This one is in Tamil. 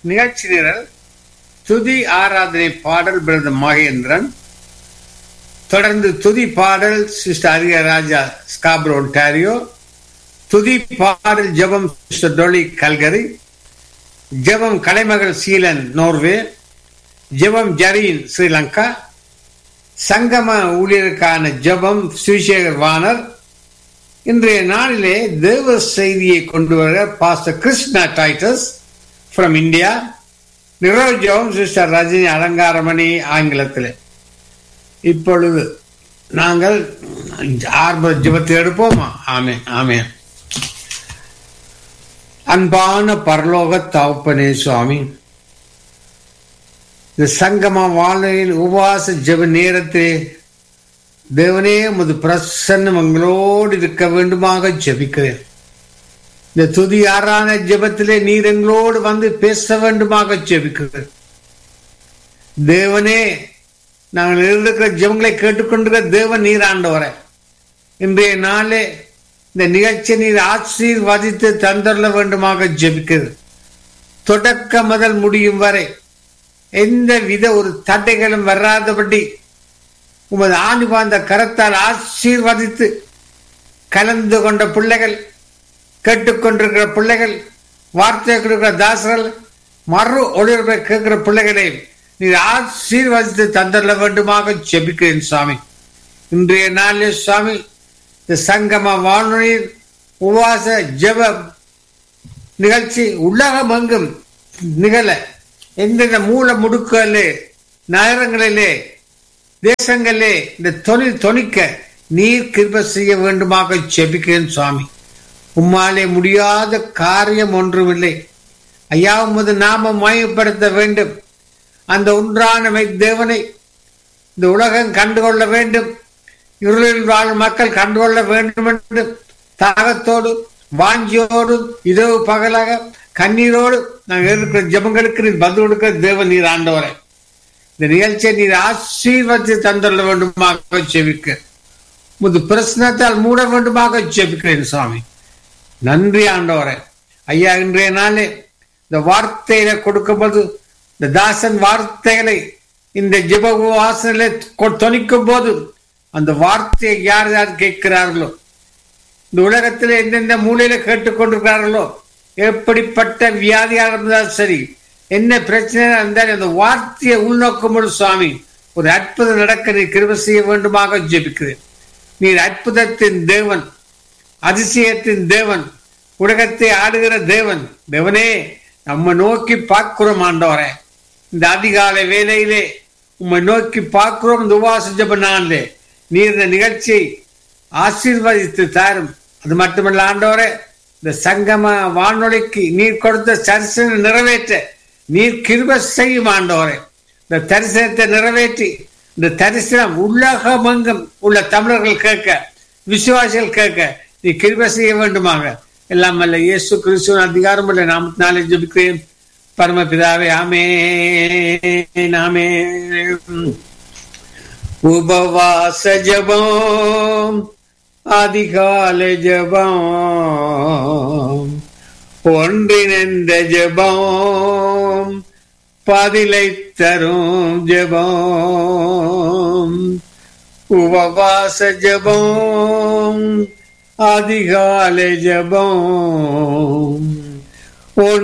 நிகழ்ச்சி நிரல் துதி ஆராதனை பாடல் பிரதர் மகேந்திரன் தொடர்ந்து துதி பாடல் சிஸ்டர் அரிய ராஜா ஸ்காப்ரோ ஒன்டாரியோ துதி பாடல் ஜெபம் சிஸ்டர் டொலி கல்கரி ஜெபம் கலைமகள் சீலன் நோர்வே ஜெபம் ஜரீன் ஸ்ரீலங்கா சங்கம ஊழியருக்கான ஜெபம் சுவிசேகர் வானர் இன்றைய நாளிலே தேவ செய்தியை கொண்டு வர pastor Krishna Titus from India Nirav ஜெபம் சிஸ்டர் ரஜினி அலங்காரமணி ஆங்கிலத்தில் இப்பொழுது நாங்கள் ஆர்வ ஜபத்தை எடுப்போமா ஆமே ஆமே அன்பான பரலோக தவப்பனே சுவாமி இந்த சங்கம வாழ்க்கையில் உபவாச ஜெப நேரத்திலே தேவனே உமது பிரசன்னம் எங்களோடு இருக்க வேண்டுமாக ஜெபிக்கிறேன் இந்த துதி ஆறான ஜெபத்திலே நீர் எங்களோடு வந்து பேச வேண்டுமாக ஜெபிக்கிறேன் தேவனே நாங்கள் இருக்கிற ஜெபங்களை கேட்டுக்கொண்டிருக்கிற தேவன் நீர் ஆண்டவரை இன்றைய நாளே இந்த நிகழ்ச்சி நீர் ஆசீர்வதித்து தந்தரல வேண்டுமாக ஜெபிக்கிறது தொடக்க முதல் முடியும் வரை எந்த வித ஒரு தடைகளும் வராதபடி உமது ஆணி பாந்த கரத்தால் ஆசீர்வதித்து கலந்து கொண்ட பிள்ளைகள் கேட்டுக்கொண்டிருக்கிற பிள்ளைகள் வார்த்தை கொடுக்கிற தாசர்கள் மறு ஒளிபரப்பை கேட்கிற பிள்ளைகளை நீர் ஆசீர்வதித்து தந்தரல வேண்டுமாக ஜெபிக்கிறேன் சுவாமி இன்றைய நாளிலே சுவாமி இந்த சங்கம வானொலியில் உவாச ஜெப நிகழ்ச்சி உலகம் எங்கும் நிகழ எந்தெந்த மூல முடுக்கிலே நகரங்களிலே தேசங்களிலே இந்த தொழில் தொனிக்க நீர் கிருப செய்ய வேண்டுமாக ஜெபிக்கிறேன் சுவாமி உம்மாலே முடியாத காரியம் ஒன்றுமில்லை ஐயா உமது நாம மயப்படுத்த வேண்டும் அந்த ஒன்றான தேவனை இந்த உலகம் கண்டுகொள்ள வேண்டும் இருளில் வாழும் மக்கள் கண்டுகொள்ள வேண்டும் என்று தாகத்தோடு வாஞ்சியோடு இரவு பகலாக கண்ணீரோடு நாங்கள் இருக்கிற ஜபங்களுக்கு நீர் பதில் கொடுக்கிற தேவன் நீர் ஆண்டவரை இந்த நிகழ்ச்சியை நீர் ஆசீர்வதித்து தந்துள்ள வேண்டுமாக செவிக்க முது பிரச்சனத்தால் மூட வேண்டுமாக ஜெபிக்கிறேன் சுவாமி நன்றி ஆண்டவரே ஐயா இன்றைய நாளே இந்த வார்த்தையில கொடுக்கும்போது இந்த தாசன் வார்த்தைகளை இந்த ஜெப வாசனை தொனிக்கும் போது அந்த வார்த்தையை யார் யார் கேட்கிறார்களோ இந்த உலகத்தில் எந்தெந்த மூலையில கேட்டுக்கொண்டிருக்கிறார்களோ எப்படிப்பட்ட வியாதியாக இருந்தாலும் சரி என்ன பிரச்சனை இருந்தாலும் அந்த வார்த்தையை உள்நோக்கும் சுவாமி ஒரு அற்புதம் நடக்க நீ கிருப செய்ய வேண்டுமாக ஜெபிக்கிறேன் நீர் அற்புதத்தின் தேவன் அதிசயத்தின் தேவன் உலகத்தை ஆடுகிற தேவன் தேவனே நம்ம நோக்கி பார்க்கிறோம் ஆண்டவரே இந்த அதிகாலை வேலையிலே உம்மை நோக்கி பார்க்கிறோம் இந்த உபாச ஜப நாளிலே நீர் இந்த நிகழ்ச்சியை ஆசீர்வதித்து தாரும் அது மட்டுமல்ல ஆண்டவரே இந்த சங்கம வானொலிக்கு நீர் கொடுத்த தரிசனம் நிறைவேற்ற நீர் கிருப செய்யும் ஆண்டவரே இந்த தரிசனத்தை நிறைவேற்றி இந்த தரிசனம் உலகமெங்கும் உள்ள தமிழர்கள் கேட்க விசுவாசிகள் கேட்க நீ கிருப செய்ய வேண்டுமாக எல்லாம் அல்ல இயேசு கிறிஸ்துவன் அதிகாரம் உள்ள நாமத்தினாலே ஜபிக்கிறேன் பரமபிதாவே ஆமே நாமே உபவாச ஜபம் அதிகால ஜபம் ஒன்றிணைந்த ஜபம் பதிலை தரும் ஜபம் உபவாச ஜபம் அதிகாலை ஜபம்